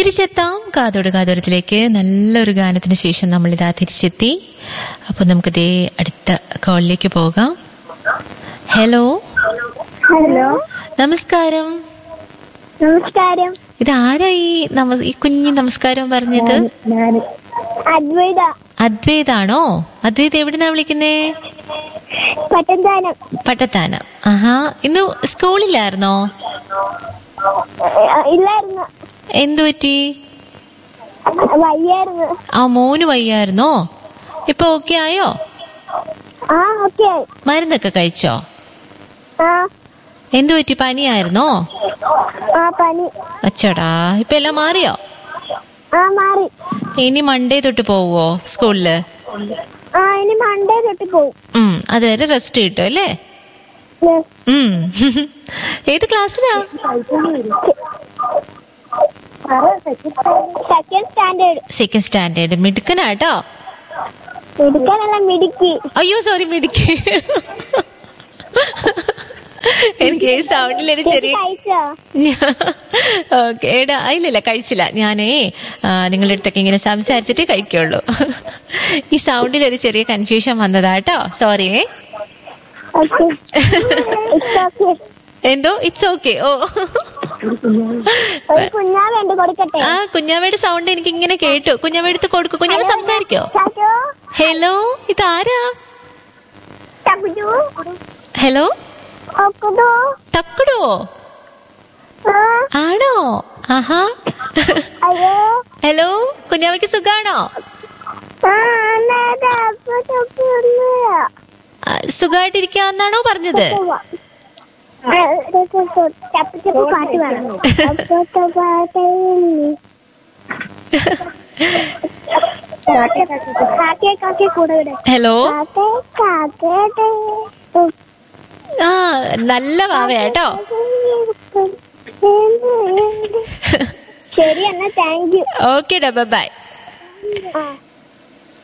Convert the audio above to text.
തിരിച്ചെത്താം കാതോട് കാതോരത്തിലേക്ക് നല്ലൊരു ഗാനത്തിന് ശേഷം നമ്മൾ ഇതാ തിരിച്ചെത്തി അപ്പോൾ നമുക്ക് ദേ അടുത്ത കോളിലേക്ക് പോകാം ഹലോ ഹലോ നമസ്കാരം നമസ്കാരം ഇത് ആരാ ഈ നമ ഈ കുഞ്ഞി നമസ്കാരം പറഞ്ഞത് ഞാൻ അദ്വൈത അദ്വൈതാണോ അദ്വൈത് എവിടുന്നാ വിളിക്കുന്നേ പട്ടന്താനം പട്ടത്താന ആഹാ ഇന്ന് സ്കൂളിലായിരുന്നോ ഇല്ലായിരുന്നു എന്തു പറ്റി വയ്യായിരുന്നു ആ മോന് വയ്യായിരുന്നോ ഇപ്പൊ ഓക്കെ ആയോ ആ ഓക്കെ മരുന്നൊക്കെ കഴിച്ചോ ആ എന്തു പറ്റി പനിയായിരുന്നോ ആ പനി അച്ചടാ ഇപ്പൊ എല്ലാം മാറിയോ ആ മാറി ഇനി മൺഡേ തൊട്ട് പോവോ സ്കൂളില് ആ ഇനി മൺഡേ തൊട്ട് പോവും ഉം അതുവരെ റെസ്റ്റ് കിട്ടും അല്ലേ ഉം ഏത് ക്ലാസ്സിലാ സെക്കൻഡ് സ്റ്റാൻഡേർഡ് സെക്കൻഡ് സ്റ്റാൻഡേർഡ് മിടുക്കനാട്ടോ മിടുക്കാനല്ല മിടുക്കി അയ്യോ സോറി മിടുക്കി എനിക്ക് ഈ സൗണ്ടിൽ ഒരു ചെറിയ കഴിച്ചോ ഓക്കെ എടാ ഇല്ലില്ല കഴിച്ചില്ല ഞാനേ ആ, നിങ്ങളുടെ അടുത്തൊക്കെ ഇങ്ങനെ സംസാരിച്ചിട്ടേ കഴിക്കുള്ളൂ ഈ സൗണ്ടിൽ ഒരു ചെറിയ കൺഫ്യൂഷൻ വന്നതാട്ടോ സോറിയേ ഓക്കെ ഇറ്റ്സ് ഓക്കെ എന്തോ ഇറ്റ്സ് ഓക്കെ ഓ ഒരു കുഞ്ഞാ വേണ്ടി കൊടുക്കട്ടെ ആ കുഞ്ഞാവയുടെ സൗണ്ട് എനിക്ക് ഇങ്ങനെ കേട്ടു കുഞ്ഞാവ എടുത്ത് കൊടുക്കൂ കുഞ്ഞാവ സംസാരിക്കോ ചാച്ചോ ഹലോ ഇതാരാ ചക്കുചു ഹലോ ഒക്കുതോ തക്കടോ ആ ആണോ ആഹാ അയ്യോ ഹലോ കുഞ്ഞാവയ്ക്ക് സുഖാണോ ആ അന്നേരം അപ്പൊ ചക്കുന്നില്ല ആ, സുഖമായിട്ടിരിക്കാന്നാണോ പറഞ്ഞത് ചപ്പ് ചപ്പ് പാട്ട് വേണം അപ്പത്തെ പാട്ട് കാക്കേ കാക്കേ കൂടെ വിട് ഹലോ കാക്കേ കാക്കേടെ ആ നല്ല വാവയാട്ടോ ശരി എന്നാ താങ്ക് യു ഓക്കെ ഡബ ബൈ ആ